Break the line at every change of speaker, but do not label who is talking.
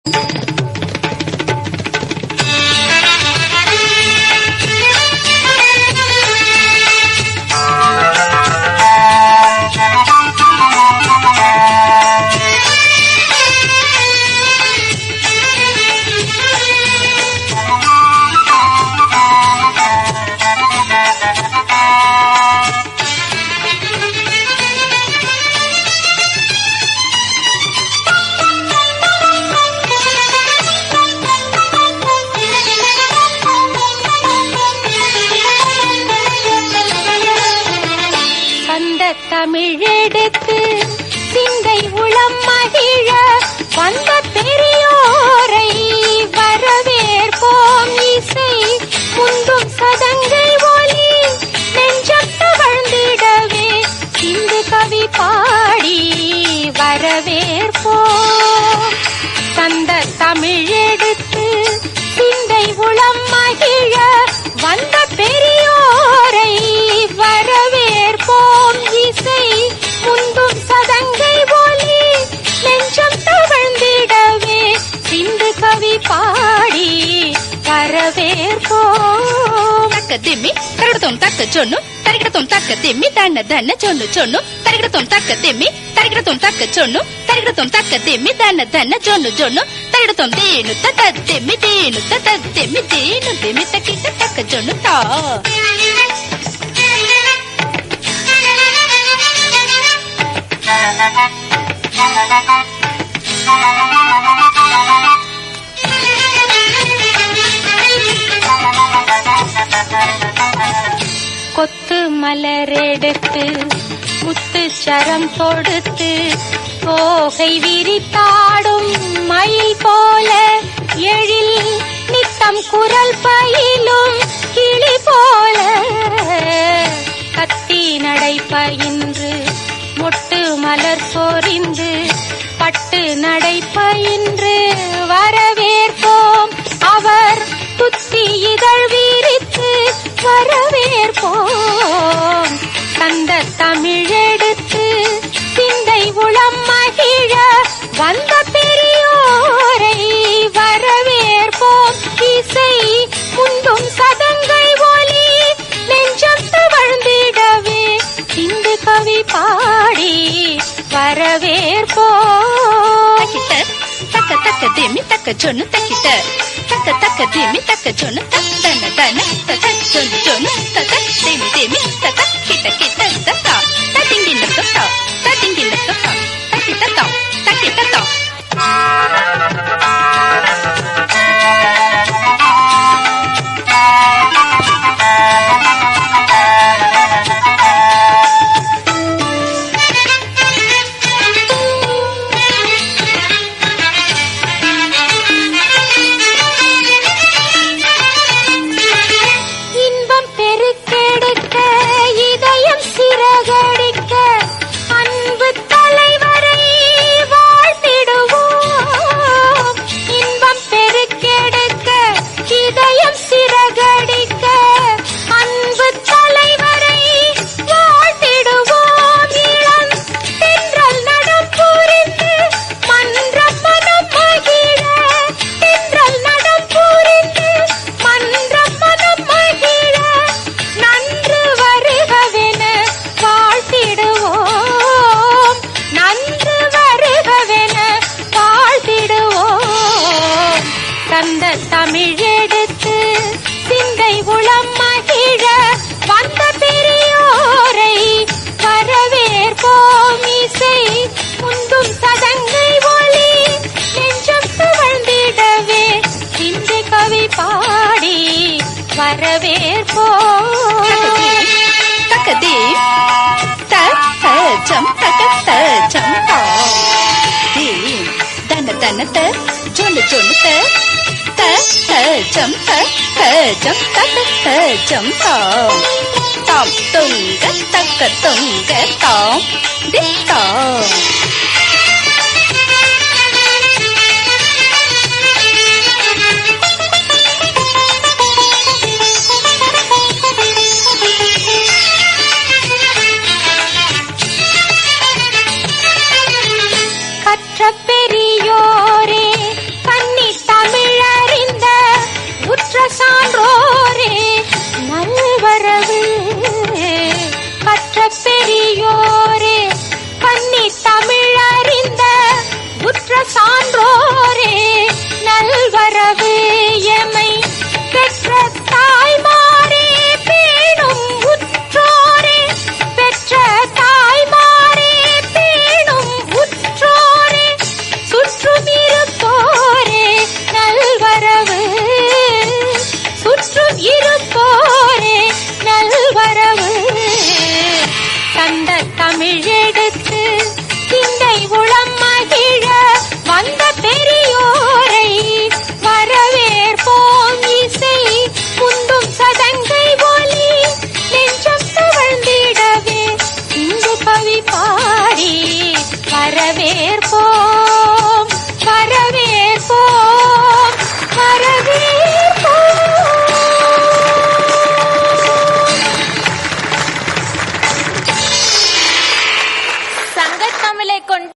வந்த தமிழெடுத்து சிந்தை உளம் மகிழ வந்த பெரியோரை வரவேற்போம் இசை முந்தும் சதங்கள் ஒலி நெஞ்சம் தவழ்ந்திடவே சிந்து கவி பாடி வரவேற்போம் தந்த தமிழெடுத்து சிந்தை உளம் மகிழ வந்த பெரியோரை வரவேற்போம் இசை முன்பும் சதங்கை ஒலி நெஞ்சம் தவழ்ந்திடவே சிந்து கவி பாடி வரவேற்போம்
தக்க திம்மி தரகிடத்தோம் தக்க சொன்னு தரகிடத்தோம் தக்க திம்மி தன்ன தன்ன சொன்னு சொன்னு தரகிடத்தோம் தக்க திம்மி தரகிடத்தோம் தக்க சொன்னு தரகிடத்தோம் தக்க திம்மி தன்ன தன்ன சொன்னு சொன்னு தரகிடத்தோம் தேனு தத்த திம்மி தேனு தத்த திம்மி தேனு திம்மி தக்கிட்ட தக்க சொன்னு தா
கொத்து மலரெடுத்து முத்து சரம் தொடுத்து தோகை விரித்தாடும் மயில் போல எழில் நித்தம் குரல் பயிலும் கிளி போல கத்தி நடை பயின்று மொட்டு மலர் சொரிந்து பட்டு நடை பயின்று வரவேற்போம் அவர் துத்தி இதழ் விரித்து வரவேற்போம் தந்த தமிழெடுத்து சிந்தை உளம் மகிழ வந்த பெரியோரை வரவேற்போம் இசை முந்தும் சதங்கை ஒலி நெஞ்சம் தவழ்ந்திடவே சிந்து கவி பாடி வரவேற்போம்
தக்கிட்ட தக்க தக்க திம்மி தக்க சொன்னு தக்கிட்ட தக்க தக்க திம்மி தக்க சொன்னு தக்க தன்ன தன்ன தக்க சொன்னு சொன்னு தக்க திம்மி திம்மி தக்க கிட்ட கிட்ட தத்தா தத்திங்கிட்ட தத்தா தத்திங்கிட்ட தத்தா தக்கிட்ட தா தக்கிட்ட தா
இன்பம் பெருக்கெடுக்க இதயம் சிறகடிக்க அன்பு தலைவரை வாழ்த்திடுவோம் இன்பம் பெருக்கெடுக்க இதயம் சிறகடிக்க அன்பு தலைவரை வாழ்த்திடுவோம் இளம் தென்றல் நடம் புரிந்து மன்றம் மனம் மகிழ தென்றல் நடம் புரிந்து மன்றம் மனம் மகிழ நன்று வருகவென வாழ்த்திடுவோம் நன்று வருகவென வாழ்த்திடுவோம் தந்த தமிழெடுத்து சிந்தை உளம் மகிழ வந்த பெரியோரை வரவேற்போம் இசை முந்தும் சதங்கை ஒலி நெஞ்சம் துவழ்ந்திடவே சிந்து கவி பாடி வரவேற்போம்
தக்க தி த த ஜம் தக்க த ஜம் தா தி தன்ன தன்ன த ஜொன்னு ஜொன்னு த த த ஜம் த த ஜம் தக்க த ஜம் தா தாம் துங்க தக்க துங்க தாம் தி தாம்
கற்ற பெரியோரே கண் நிலை கொண்டு